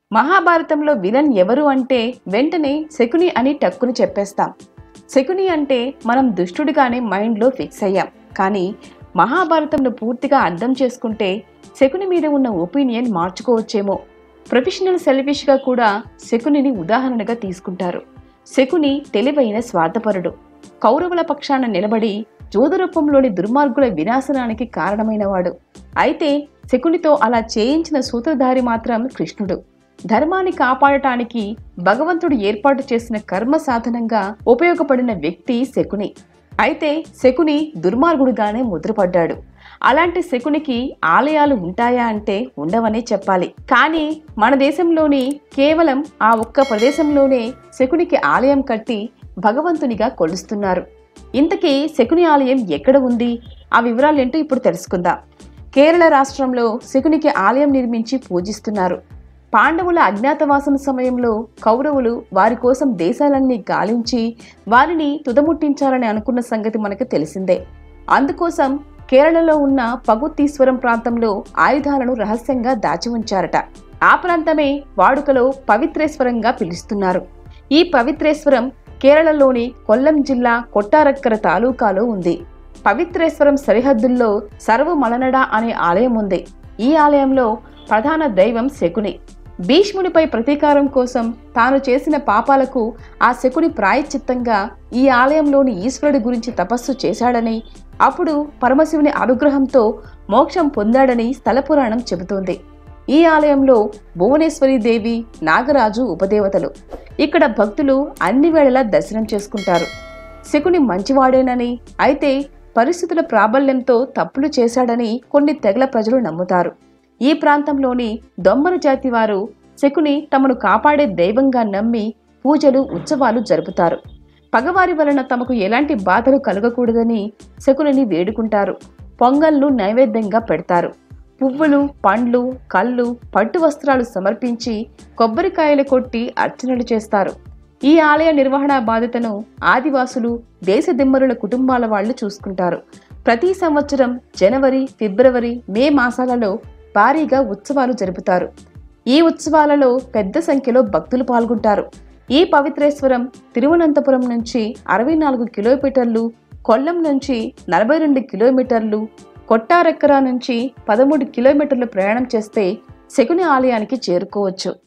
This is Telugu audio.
మహాభారతంలో విలన్ ఎవరు అంటే వెంటనే శకుని అని టక్కుని చెప్పేస్తాం శకుని అంటే మనం దుష్టుడిగానే మైండ్లో ఫిక్స్ అయ్యాం కానీ మహాభారతంను పూర్తిగా అర్థం చేసుకుంటే శకుని మీద ఉన్న ఒపీనియన్ మార్చుకోవచ్చేమో ప్రొఫెషనల్ సెల్ఫిష్గా కూడా శకునిని ఉదాహరణగా తీసుకుంటారు శకుని తెలివైన స్వార్థపరుడు కౌరవుల పక్షాన నిలబడి జోదరూపంలోని దుర్మార్గుల వినాశనానికి కారణమైనవాడు అయితే శకునితో అలా చేయించిన సూత్రధారి మాత్రం కృష్ణుడు ధర్మాన్ని కాపాడటానికి భగవంతుడు ఏర్పాటు చేసిన కర్మ సాధనంగా ఉపయోగపడిన వ్యక్తి శకుని అయితే శకుని దుర్మార్గుడుగానే ముద్రపడ్డాడు అలాంటి శకునికి ఆలయాలు ఉంటాయా అంటే ఉండవనే చెప్పాలి కానీ మన దేశంలోని కేవలం ఆ ఒక్క ప్రదేశంలోనే శకునికి ఆలయం కట్టి భగవంతునిగా కొలుస్తున్నారు ఇంతకీ శకుని ఆలయం ఎక్కడ ఉంది ఆ వివరాలు ఏంటో ఇప్పుడు తెలుసుకుందాం కేరళ రాష్ట్రంలో శకునికి ఆలయం నిర్మించి పూజిస్తున్నారు పాండవుల అజ్ఞాతవాసం సమయంలో కౌరవులు వారి కోసం దేశాలన్నీ గాలించి వారిని తుదముట్టించాలని అనుకున్న సంగతి మనకు తెలిసిందే అందుకోసం కేరళలో ఉన్న పగుత్తీశ్వరం ప్రాంతంలో ఆయుధాలను రహస్యంగా దాచి ఉంచారట ఆ ప్రాంతమే వాడుకలో పవిత్రేశ్వరంగా పిలుస్తున్నారు ఈ పవిత్రేశ్వరం కేరళలోని కొల్లం జిల్లా కొట్టారక్కర తాలూకాలో ఉంది పవిత్రేశ్వరం సరిహద్దుల్లో సర్వ మలనడ అనే ఆలయం ఉంది ఈ ఆలయంలో ప్రధాన దైవం శకుని భీష్మునిపై ప్రతీకారం కోసం తాను చేసిన పాపాలకు ఆ శకుని ప్రాయశ్చిత్తంగా ఈ ఆలయంలోని ఈశ్వరుడి గురించి తపస్సు చేశాడని అప్పుడు పరమశివుని అనుగ్రహంతో మోక్షం పొందాడని స్థల పురాణం చెబుతోంది ఈ ఆలయంలో భువనేశ్వరి దేవి నాగరాజు ఉపదేవతలు ఇక్కడ భక్తులు అన్ని వేళలా దర్శనం చేసుకుంటారు శకుని మంచివాడేనని అయితే పరిస్థితుల ప్రాబల్యంతో తప్పులు చేశాడని కొన్ని తెగల ప్రజలు నమ్ముతారు ఈ ప్రాంతంలోని దొమ్మర జాతి వారు శకుని తమను కాపాడే దైవంగా నమ్మి పూజలు ఉత్సవాలు జరుపుతారు పగవారి వలన తమకు ఎలాంటి బాధలు కలగకూడదని శకునిని వేడుకుంటారు పొంగల్ను నైవేద్యంగా పెడతారు పువ్వులు పండ్లు కళ్ళు పట్టు వస్త్రాలు సమర్పించి కొబ్బరికాయలు కొట్టి అర్చనలు చేస్తారు ఈ ఆలయ నిర్వహణ బాధ్యతను ఆదివాసులు దేశదిమ్మరుల కుటుంబాల వాళ్ళు చూసుకుంటారు ప్రతి సంవత్సరం జనవరి ఫిబ్రవరి మే మాసాలలో భారీగా ఉత్సవాలు జరుపుతారు ఈ ఉత్సవాలలో పెద్ద సంఖ్యలో భక్తులు పాల్గొంటారు ఈ పవిత్రేశ్వరం తిరువనంతపురం నుంచి అరవై నాలుగు కిలోమీటర్లు కొల్లం నుంచి నలభై రెండు కిలోమీటర్లు కొట్టారెక్కరా నుంచి పదమూడు కిలోమీటర్లు ప్రయాణం చేస్తే శకుని ఆలయానికి చేరుకోవచ్చు